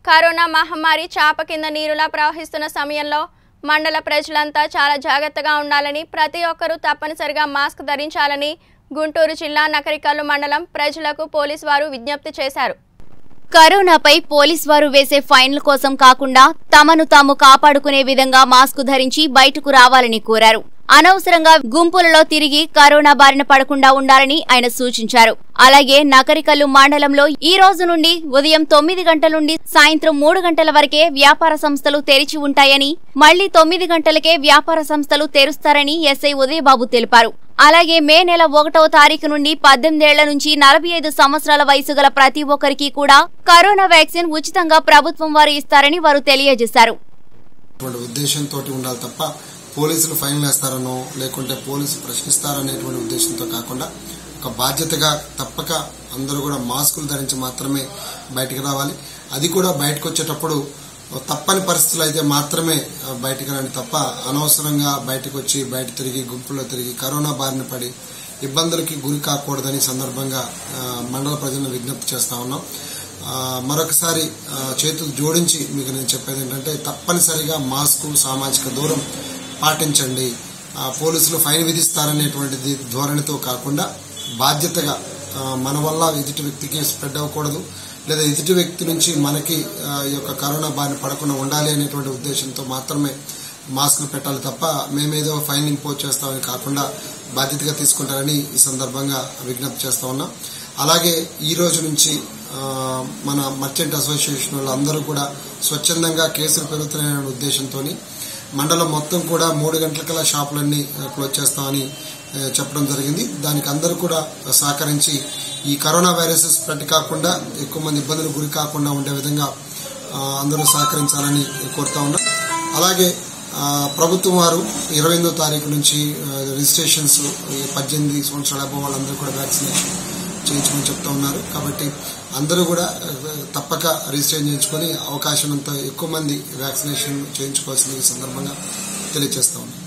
corona మహమ్మారి చాప కింద నీరులా ప్రవహిస్తున్న సమయంలో మండల ప్రజలంతా చాలా జాగ్రత్తగా ఉండాలని ప్రతి ఒక్కరూ తప్పనిసరిగా మాస్క్ ధరించాలని గుంటూరు జిల్లా నకరికల్లు మండలం ప్రజలకు పోలీసు వారు విజ్ఞప్తి చేశారు కరోనాపై పోలీస్ వారు వేసే ఫైన్ల కోసం కాకుండా తమను తాము కాపాడుకునే విధంగా మాస్క్ ధరించి బయటకు రావాలని కోరారు అనవసరంగా గుంపులలో తిరిగి కరోనా బారిన పడకుండా ఉండాలని ఆయన సూచించారు అలాగే నకరికల్లు మండలంలో ఈ రోజు నుండి ఉదయం తొమ్మిది గంటల నుండి సాయంత్రం మూడు గంటల వరకే వ్యాపార సంస్థలు తెరిచి ఉంటాయని మళ్లీ తొమ్మిది గంటలకే వ్యాపార సంస్థలు తెరుస్తారని ఎస్ఐ ఉదయబాబు తెలిపారు అలాగే మే నెల ఒకటవ తారీఖు నుండి పద్దెనిమిదేళ్ల నుంచి నలభై ఐదు సంవత్సరాల వయసు గల ప్రతి ఒక్కరికి కూడా కరోనా వ్యాక్సిన్ ఉచితంగా ప్రభుత్వం వారు ఇస్తారని వారు తెలియజేశారు అటువంటి ఉద్దేశంతో ఉండాలి తప్ప పోలీసులు ఫైన్ వేస్తారనో లేకుంటే పోలీసులు ప్రశ్నిస్తారనేటువంటి ఉద్దేశంతో కాకుండా ఒక బాధ్యతగా తప్పక అందరూ కూడా మాస్కులు ధరించి మాత్రమే బయటికి రావాలి అది కూడా బయటకు వచ్చేటప్పుడు తప్పని పరిస్థితులు అయితే మాత్రమే ఆ, బయటికి రండి తప్ప అనవసరంగా బయటకు వచ్చి బయట తిరిగి గుంపులో తిరిగి కరోనా బారిన పడి ఇబ్బందులకి గురి కాకూడదని ఈ సందర్భంగా ఆ, మండల ప్రజలను విజ్ఞప్తి చేస్తా ఉన్నాం ఆ, మరొకసారి ఆ, చేతులు జోడించి మీకు నేను చెప్పేది ఏంటంటే తప్పనిసరిగా మాస్కు సామాజిక దూరం పాటించండి ఆ, పోలీసులు ఫైన్ విధిస్తారనేటువంటిది ధోరణితో కాకుండా బాధ్యతగా ఆ, మన వల్ల ఎదుటి వ్యక్తికి స్ప్రెడ్ అవ్వకూడదు లేదా ఎదుటి వ్యక్తి నుంచి మనకి ఆ, ఈ యొక్క కరోనా బారిన పడకుండా ఉండాలి అనేటువంటి ఉద్దేశంతో మాత్రమే మాస్కులు పెట్టాలి తప్ప మేమేదో ఫైన్ ఇంపోజ్ చేస్తామని కాకుండా బాధ్యతగా తీసుకుంటారని ఈ సందర్భంగా విజ్ఞప్తి చేస్తా ఉన్నాం అలాగే ఈ రోజు నుంచి ఆ, మన మర్చెంట్ అసోసియేషన్ వాళ్ళందరూ కూడా స్వచ్ఛందంగా కేసులు పెరుగుతున్నాయనే ఉద్దేశంతో మండలం మొత్తం కూడా మూడు గంటలకల్లా షాపులన్నీ ఆ, క్లోజ్ చేస్తామని ఆ, చెప్పడం జరిగింది దానికి అందరూ కూడా సహకరించి ఈ కరోనా వైరస్ స్ప్రెడ్ కాకుండా ఎక్కువ మంది ఇబ్బందులు గురి కాకుండా ఉండే విధంగా ఆ, అందరూ సహకరించాలని కోరుతా ఉన్నాం అలాగే ఆ, ప్రభుత్వం వారు ఇరవై ఎనిమిదో తారీఖు నుంచి ఆ, రిజిస్ట్రేషన్స్ ఈ పద్దెనిమిది సంవత్సరాల అబ్బో వాళ్ళందరూ కూడా వ్యాక్సినేషన్ చేయించమని చెప్తా ఉన్నారు కాబట్టి అందరూ కూడా ఆ, తప్పక రిజిస్ట్రేషన్ చేయించుకొని అవకాశం అంత ఎక్కువ మంది వ్యాక్సినేషన్ చేయించుకోవాల్సింది ఈ సందర్భంగా తెలియజేస్తా ఉన్నాం